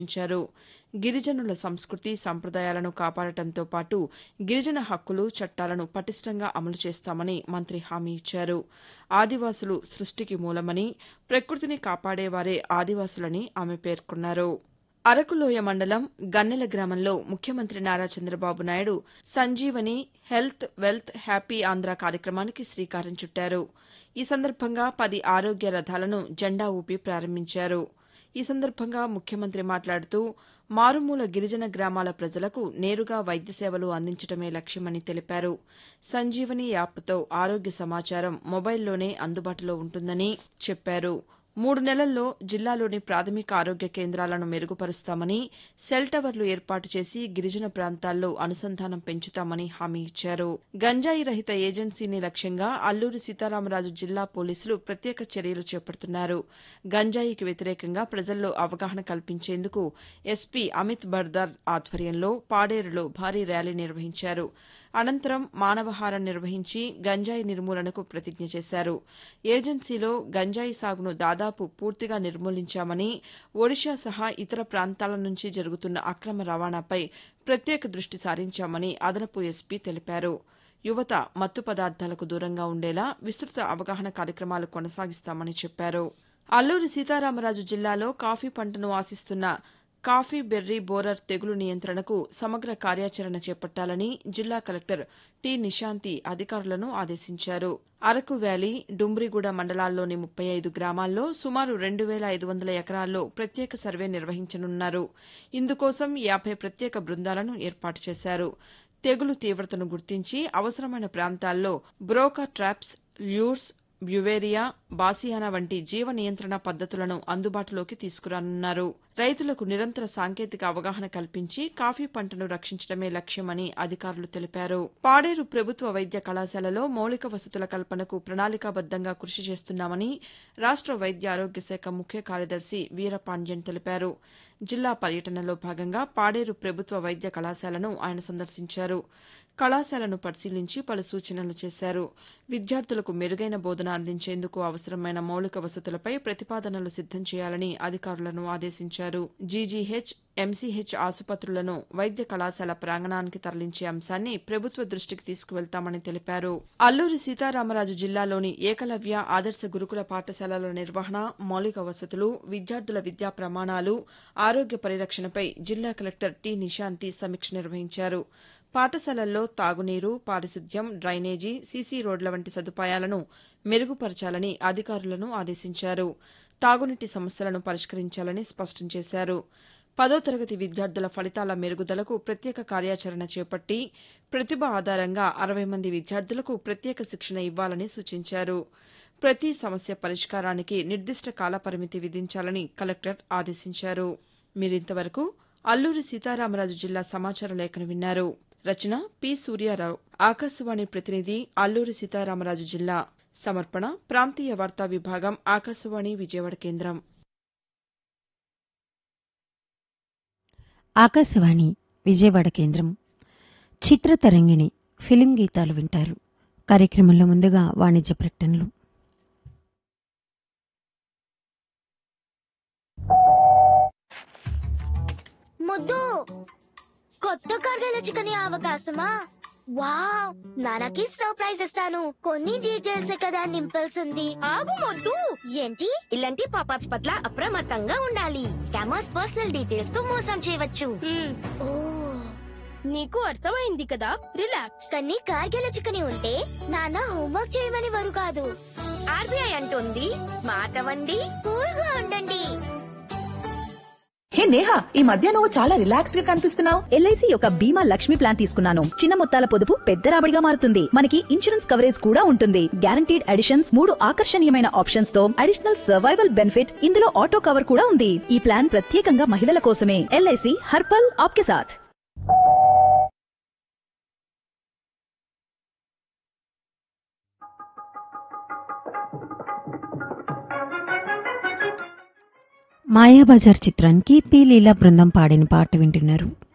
ఉంచారు గిరిజనుల సంస్కృతి సంప్రదాయాలను కాపాడటంతో పాటు గిరిజన హక్కులు చట్టాలను పటిష్టంగా అమలు చేస్తామని మంత్రి హామీ ఇచ్చారు ఆదివాసులు సృష్టికి మూలమని ప్రకృతిని కాపాడేవారే ఆదివాసులని ఆమె పేర్కొన్నారు అరకులోయ మండలం గన్నెల గ్రామంలో ముఖ్యమంత్రి Nara Chandrababu Naidu Sanjeevani health wealth happy Andhra కార్యక్రమానికి శ్రీకారం చుట్టారు ఈ సందర్భంగా పది ఆరోగ్య రథాలను జెండా ఊపి ప్రారంభించారు ఈ సందర్భంగా ముఖ్యమంత్రి మాట్లాడుతూ మారుమూల గిరిజన గ్రామాల ప్రజలకు నేరుగా వైద్య సేవలు అందించడమే లక్ష్యమని తెలిపారు సంజీవని యాప్తో ఆరోగ్య సమాచారం మొబైల్లోనే అందుబాటులో ఉంటుందని చెప్పారు మూడు నెలల్లో జిల్లాలోని ప్రాథమిక ఆరోగ్య కేంద్రాలను మెరుగుపరుస్తామని సెల్ టవర్లు ఏర్పాటు చేసి గిరిజన ప్రాంతాల్లో అనుసంధానం పెంచుతామని హామీ ఇచ్చారు గంజాయి రహిత ఏజెన్సీని లక్ష్యంగా అల్లూరి సీతారామరాజు జిల్లా పోలీసులు ప్రత్యేక చర్యలు చేపడుతున్నారు గంజాయికి వ్యతిరేకంగా ప్రజల్లో అవగాహన కల్పించేందుకు ఎస్పీ అమిత్ బర్దార్ ఆధ్వర్యంలో పాడేరులో భారీ ర్యాలీ నిర్వహించారు అనంతరం మానవహారం నిర్వహించి గంజాయి నిర్మూలనకు ప్రతిజ్ఞ చేశారు ఏజెన్సీలో గంజాయి సాగును దాదాపు పూర్తిగా నిర్మూలించామని ఒడిషా సహా ఇతర ప్రాంతాల నుంచి జరుగుతున్న అక్రమ రవాణాపై ప్రత్యేక దృష్టి సారించామని అదనపు ఎస్పీ తెలిపారు యువత మత్తు పదార్థాలకు దూరంగా ఉండేలా విస్తృత అవగాహన కార్యక్రమాలు కొనసాగిస్తామని చెప్పారు అల్లూరి సీతారామరాజు జిల్లాలో కాఫీ పంటను ఆశిస్తున్న కాఫీ బెర్రీ బోరర్ తెగులు నియంత్రణకు సమగ్ర కార్యాచరణ చేపట్టాలని జిల్లా కలెక్టర్ టి నిశాంతి అధికారులను ఆదేశించారు అరకు వ్యాలీ డుమ్రిగూడ మండలాల్లోని ముప్పై ఐదు గ్రామాల్లో సుమారు రెండు వేల ఐదు వందల ఎకరాల్లో ప్రత్యేక సర్వే నిర్వహించనున్నారు ఇందుకోసం యాభై ప్రత్యేక బృందాలను ఏర్పాటు చేశారు తెగులు తీవ్రతను గుర్తించి అవసరమైన ప్రాంతాల్లో బ్రోకర్ ట్రాప్స్ ల్యూర్స్ బ్యువేరియా బాసియానా వంటి జీవ నియంత్రణ పద్దతులను అందుబాటులోకి తీసుకురానున్నారు రైతులకు నిరంతర సాంకేతిక అవగాహన కల్పించి కాఫీ పంటను రక్షించడమే లక్ష్యమని అధికారులు తెలిపారు పాడేరు ప్రభుత్వ వైద్య కళాశాలలో మౌలిక వసతుల కల్పనకు ప్రణాళికాబద్దంగా కృషి చేస్తున్నామని రాష్ట వైద్య ఆరోగ్య శాఖ ముఖ్య కార్యదర్శి వీరపాండ్యన్ తెలిపారు జిల్లా పర్యటనలో భాగంగా పాడేరు ప్రభుత్వ వైద్య కళాశాలను ఆయన సందర్శించారు కళాశాలను పరిశీలించి పలు సూచనలు చేశారు విద్యార్థులకు మెరుగైన బోధన అందించేందుకు అవసరమైన మౌలిక వసతులపై ప్రతిపాదనలు సిద్దం చేయాలని అధికారులను ఆదేశించారు జీజీహెచ్ ఎంసీహెచ్ ఆసుపత్రులను వైద్య కళాశాల ప్రాంగణానికి తరలించే అంశాన్ని ప్రభుత్వ దృష్టికి తీసుకువెళ్తామని తెలిపారు అల్లూరి సీతారామరాజు జిల్లాలోని ఏకలవ్య ఆదర్శ గురుకుల పాఠశాలల నిర్వహణ మౌలిక వసతులు విద్యార్థుల విద్యా ప్రమాణాలు ఆరోగ్య పరిరక్షణపై జిల్లా కలెక్టర్ టి నిశాంతి సమీక్ష నిర్వహించారు పాఠశాలల్లో తాగునీరు పారిశుద్ధ్యం డ్రైనేజీ సీసీ రోడ్ల వంటి సదుపాయాలను మెరుగుపరచాలని అధికారులను ఆదేశించారు తాగునీటి సమస్యలను పరిష్కరించాలని స్పష్టం చేశారు పదో తరగతి విద్యార్థుల ఫలితాల మెరుగుదలకు ప్రత్యేక కార్యాచరణ చేపట్టి ప్రతిభ ఆధారంగా అరవై మంది విద్యార్థులకు ప్రత్యేక శిక్షణ ఇవ్వాలని సూచించారు ప్రతి సమస్య పరిష్కారానికి నిర్దిష్ట కాలపరిమితి విధించాలని కలెక్టర్ ఆదేశించారు మీరింతవరకు అల్లూరి సీతారామరాజు జిల్లా సమాచార లేఖను విన్నారు రచన పి సూర్యారావు ఆకాశవాణి ప్రతినిధి అల్లూరి సీతారామరాజు జిల్లా సమర్పణ ప్రాంతీయ వార్తా విభాగం ఆకాశవాణి విజయవాడ కేంద్రం ఆకాశవాణి విజయవాడ కేంద్రం చిత్రతరంగిణి ఫిలిం గీతాలు వింటారు కార్యక్రమంలో ముందుగా వాణిజ్య ప్రకటనలు ముద్దు కొత్త కర్గల చికెన్ అవకాశమా వావ్ నాన్నకి సర్ప్రైజ్ ఇస్తాను కొన్ని డీటెయిల్స్ కదా నింపాల్సింది ఆగు మొద్దు ఏంటి ఇలాంటి పాపాప్స్ పట్ల అప్రమత్తంగా ఉండాలి స్కామర్స్ పర్సనల్ డీటెయిల్స్ తో మోసం చేయవచ్చు హ్మ్, ఓ నీకు అర్థమైంది కదా రిలాక్స్ కానీ కార్గిల చికెన్ ఉంటే నాన్న హోంవర్క్ చేయమని వారు కాదు ఆర్బీఐ అంటుంది స్మార్ట్ అవ్వండి కూల్ గా ఉండండి హే నేహా ఈ మధ్య నువ్వు చాలా రిలాక్స్డ్ గా కనిపిస్తున్నావు ఎల్ఐసి యొక్క బీమా లక్ష్మి ప్లాన్ తీసుకున్నాను చిన్న మొత్తాల పొదుపు పెద్ద రాబడిగా మారుతుంది మనకి ఇన్సూరెన్స్ కవరేజ్ కూడా ఉంటుంది గ్యారంటీడ్ అడిషన్స్ మూడు ఆకర్షణీయమైన ఆప్షన్స్ తో అడిషనల్ సర్వైవల్ బెనిఫిట్ ఇందులో ఆటో కవర్ కూడా ఉంది ఈ ప్లాన్ ప్రత్యేకంగా మహిళల కోసమే ఎల్ఐసి హర్పల్ ఆప్కే సాథ్ మాయాబజార్ చిత్రానికి పి లీలా బృందం పాడిన పాట వింటున్నారు